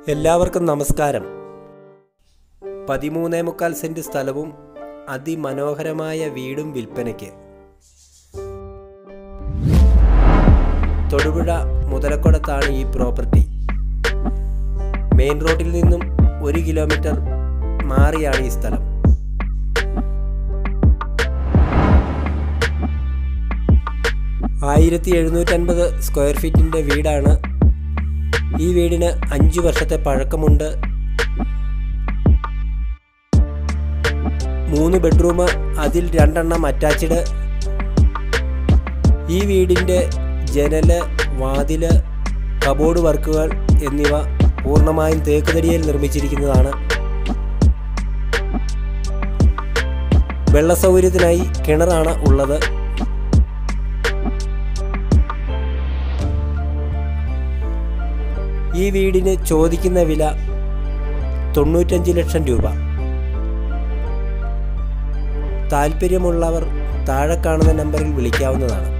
എല്ലാവർക്കും നമസ്കാരം പതിമൂന്നേ മുക്കാൽ സെന്റ് സ്ഥലവും അതിമനോഹരമായ വീടും വിൽപ്പനയ്ക്ക് തൊടുപുഴ മുതലക്കുടത്താണ് ഈ പ്രോപ്പർട്ടി മെയിൻ റോഡിൽ നിന്നും ഒരു കിലോമീറ്റർ മാറിയാണ് ഈ സ്ഥലം ആയിരത്തി എഴുന്നൂറ്റൻപത് സ്ക്വയർ ഫീറ്റിൻ്റെ വീടാണ് ഈ വീടിന് അഞ്ച് വർഷത്തെ പഴക്കമുണ്ട് മൂന്ന് ബെഡ്റൂം അതിൽ രണ്ടെണ്ണം അറ്റാച്ച്ഡ് ഈ വീടിൻ്റെ ജനല് വാതില് കബോർഡ് വർക്കുകൾ എന്നിവ പൂർണ്ണമായും തേക്കുതടിയിൽ നിർമ്മിച്ചിരിക്കുന്നതാണ് വെള്ള സൗകര്യത്തിനായി കിണറാണ് ഉള്ളത് ഈ വീടിന് ചോദിക്കുന്ന വില തൊണ്ണൂറ്റഞ്ച് ലക്ഷം രൂപ താല്പര്യമുള്ളവർ താഴെ കാണുന്ന നമ്പറിൽ വിളിക്കാവുന്നതാണ്